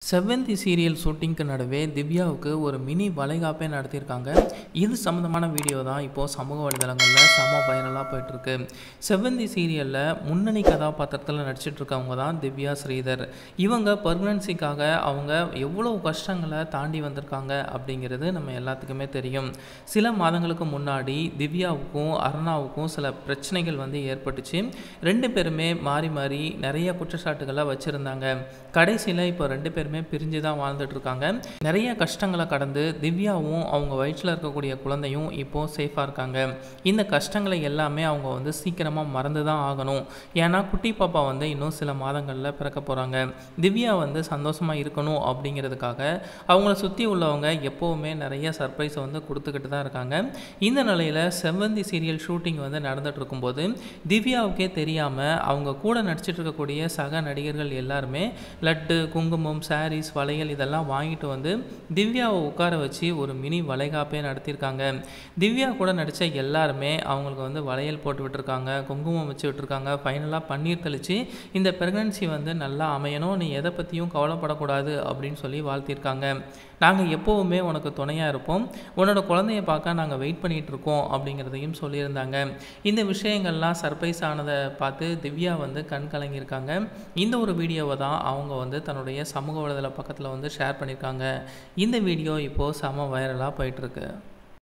செவ்வந்தி சீரியல் ஷூட்டிங்க்கு நடுவே திவ்யாவுக்கு ஒரு மினி வளைகாப்பே நடத்தியிருக்காங்க இது சம்மந்தமான வீடியோ தான் இப்போது சமூக வலைதளங்களில் செம வைரலாக போயிட்டுருக்கு செவ்வந்தி சீரியலில் முன்னணி கதாபாத்திரத்தில் நடிச்சிட்டு இருக்கவங்க தான் திவ்யா ஸ்ரீதர் இவங்க பர்மனன்சிக்காக அவங்க எவ்வளோ கஷ்டங்களை தாண்டி வந்திருக்காங்க அப்படிங்கிறது நம்ம எல்லாத்துக்குமே தெரியும் சில மாதங்களுக்கு முன்னாடி திவ்யாவுக்கும் அருணாவுக்கும் சில பிரச்சனைகள் வந்து ஏற்பட்டுச்சு ரெண்டு பேருமே மாறி மாறி நிறைய குற்றச்சாட்டுகளை வச்சுருந்தாங்க கடைசியில் இப்போ ரெண்டு பேருமே பிரிஞ்சு தான் வாழ்ந்துட்டு இருக்காங்க நிறைய கஷ்டங்களை கடந்து திவ்யாவும் அவங்க வயிற்றில் இருக்கக்கூடிய குழந்தையும் இப்போது சேஃபாக இருக்காங்க இந்த கஷ்டங்களை எல்லாமே அவங்க வந்து சீக்கிரமாக மறந்து தான் ஆகணும் ஏன்னா குட்டி பாப்பா வந்து இன்னும் சில மாதங்களில் பிறக்க போகிறாங்க திவ்யா வந்து சந்தோஷமாக இருக்கணும் அப்படிங்கிறதுக்காக அவங்கள சுற்றி உள்ளவங்க எப்போவுமே நிறைய சர்ப்ரைஸை வந்து கொடுத்துக்கிட்டு தான் இருக்காங்க இந்த நிலையில் செவ்வந்தி சீரியல் ஷூட்டிங் வந்து நடந்துட்டு இருக்கும்போது திவ்யாவுக்கே தெரியாமல் அவங்க கூட நடிச்சிட்டு இருக்கக்கூடிய சக நடிகர்கள் எல்லாருமே லட்டு குங்குமம் சாரீஸ் வளையல் இதெல்லாம் வாங்கிட்டு வந்து திவ்யாவை உட்கார வச்சு ஒரு மினி வளைகாப்பே நடத்தியிருக்காங்க திவ்யா கூட நடித்த எல்லாருமே அவங்களுக்கு வந்து வளையல் போட்டு விட்டுருக்காங்க குங்குமம் வச்சு விட்டுருக்காங்க ஃபைனலாக பன்னீர் தெளித்து இந்த ப்ரெக்னன்சி வந்து நல்லா அமையணும் நீ எதை பற்றியும் கவலைப்படக்கூடாது அப்படின்னு சொல்லி வாழ்த்தியிருக்காங்க நாங்கள் எப்போவுமே உனக்கு துணையாக இருப்போம் உன்னோட குழந்தைய பார்க்க நாங்கள் வெயிட் பண்ணிகிட்டு இருக்கோம் அப்படிங்கிறதையும் சொல்லியிருந்தாங்க இந்த விஷயங்கள்லாம் சர்ப்ரைஸ் ஆனதை பார்த்து திவ்யா வந்து கண் கலங்கியிருக்காங்க இந்த ஒரு வீடியோவை தான் அவங்க வந்து தன்னுடைய சமூக வலைதள பக்கத்தில் வந்து ஷேர் பண்ணியிருக்காங்க இந்த வீடியோ இப்போது செம வைரலாக போயிட்டுருக்கு